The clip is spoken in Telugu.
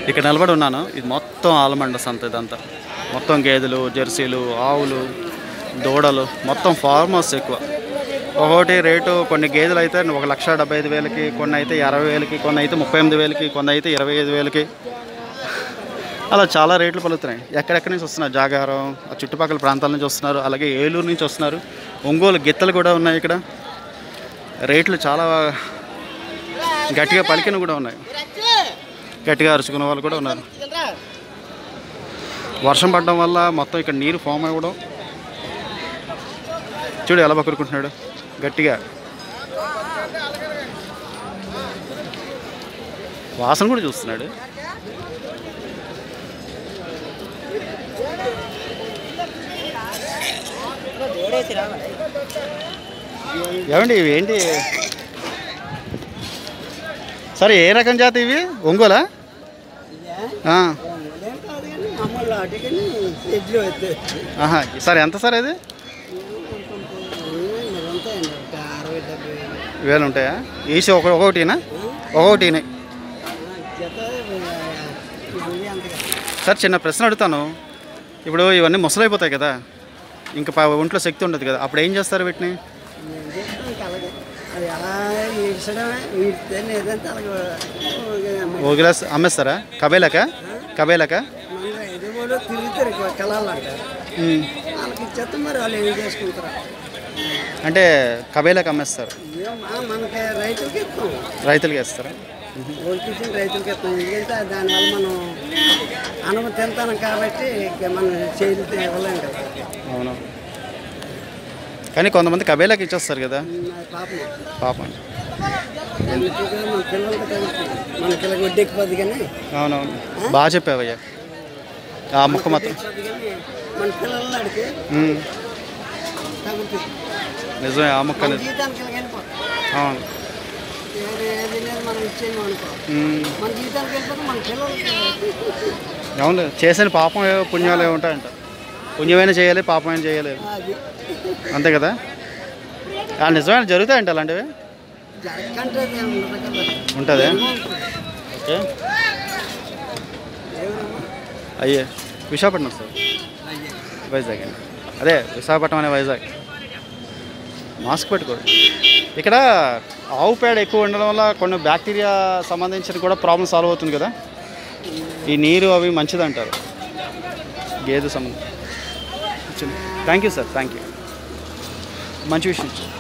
ఇక్కడ నిలబడి ఉన్నాను ఇది మొత్తం ఆలమండ సంత ఇదంతా మొత్తం గేదెలు జెర్సీలు ఆవులు దూడలు మొత్తం ఫార్మర్స్ ఎక్కువ ఒకటి రేటు కొన్ని గేదెలు అయితే ఒక లక్ష డెబ్బై ఐదు వేలకి కొన్ని అయితే అరవై వేలకి కొన్ని అయితే ముప్పై ఎనిమిది వేలకి కొన్ని అయితే ఇరవై ఐదు వేలకి అలా చాలా రేట్లు పలుకుతున్నాయి ఎక్కడెక్కడి నుంచి వస్తున్నారు జాగారం ఆ చుట్టుపక్కల ప్రాంతాల నుంచి వస్తున్నారు అలాగే ఏలూరు నుంచి వస్తున్నారు ఒంగోలు గిత్తలు కూడా ఉన్నాయి ఇక్కడ రేట్లు చాలా గట్టిగా పలికిన కూడా ఉన్నాయి గట్టిగా అరుచుకున్న వాళ్ళు కూడా ఉన్నారు వర్షం పడడం వల్ల మొత్తం ఇక్కడ నీరు ఫామ్ అవ్వడం చూడు ఎలా పక్కరుకుంటున్నాడు గట్టిగా వాసన కూడా చూస్తున్నాడు ఏమండి ఇవి ఏంటి సరే ఏ రకం జాతి ఇవి ఒంగోలా ఆ, మామూలు అటుకని ఎడ్లు అయితే ఆహా సరే ఎంత సార్ ఇది మరి ఉంటాయండి ఒక అరవై డెబ్బై వేలు. వేలు ఉంటాయా ఈసి ఒక ఒకటినా ఒకటినే జత ఇది అంతగా సార్ చిన్న ప్రశ్న అడుగుతాను ఇప్పుడు ఇవన్నీ ముసలైపోతాయి కదా ఇంకా ప- ఒంట్లో శక్తి ఉండదు కదా అప్పుడు ఏం చేస్తారు వీటిని నేను చెప్తాను ఇంకా అలాగే అది అలా ఈడ్చడమే ఈడితే లేదంటే అలాగే ఓ గ్లాస్ అమ్మేస్తారా కబేలక కబేలక మన ఇది కూడా తిరుగుతారు ఎక్కువ కళాలంట ఉమ్. వాళ్ళకి ఇచ్చేస్తే మరి వాళ్ళు ఏం చేసుకుంటారు అంటే కబేలక అమ్మేస్తారు ఏం మా- మనకి రైతులకి ఇస్తాం రైతులకి వేస్తారా ఓడికి ఇచ్చిన రైతులకి ఇస్తాం ఎందుకంటే దానివల్ల మనం అనుమతి తింటాం కాబట్టి ఇక మనం చేతులు ఇవ్వలేం కదా అవును కానీ కొంతమంది కబేలకి ఇచ్చేస్తారు కదా నా పాపం పాపం ఎందుకు మన పిల్లలకి కలిసి మనకి ఇలా వడ్డెక్కిపోద్ది కానీ అవునవును బాగా చెప్పావయ్యా ఆ ముక్క మాత్రం వడ్డెక్కిపోద్ది కానీ మన పిల్లల్ని అడిగి ఉమ్. తగ్గుతుంది నిజమే ఆ ముక్క మన నిజం. జీవితానికి ఇలా వెళ్ళిపోతుంది అవును ఏది ఏది లేదు మనం ఇచ్చేయము అనుకో ఉమ్. మన జీవితానికి వెళ్ళిపోతే మన పిల్లలకి అవును చేసిన పాపం ఏవో పుణ్యాలు ఏవో ఉంటాయంట పుణ్యమైన చేయాలి పాపమైన చేయాలి అది అంతే కదా ఆ, నిజమైన జరుగుతాయంట అలాంటివి జరగకంటే అది ఉండదు కదా ఉంటుందా ఓకే ఎవరమ్మా అయ్యే విశాఖపట్నం సార్ అయ్యే వైజాగ్ అండి అదే విశాఖపట్నం అనే వైజాగ్ మాస్క్ పెట్టుకోడు ఇక్కడ ఆవు పేడ ఎక్కువ ఉండడం వల్ల కొన్ని బ్యాక్టీరియా సంబంధించిన కూడా ప్రాబ్లం సాల్వ్ అవుతుంది కదా ఈ నీరు అవి మంచిది అంటారు గేదె సంబంధం thank you sir thank you మంచి విషయం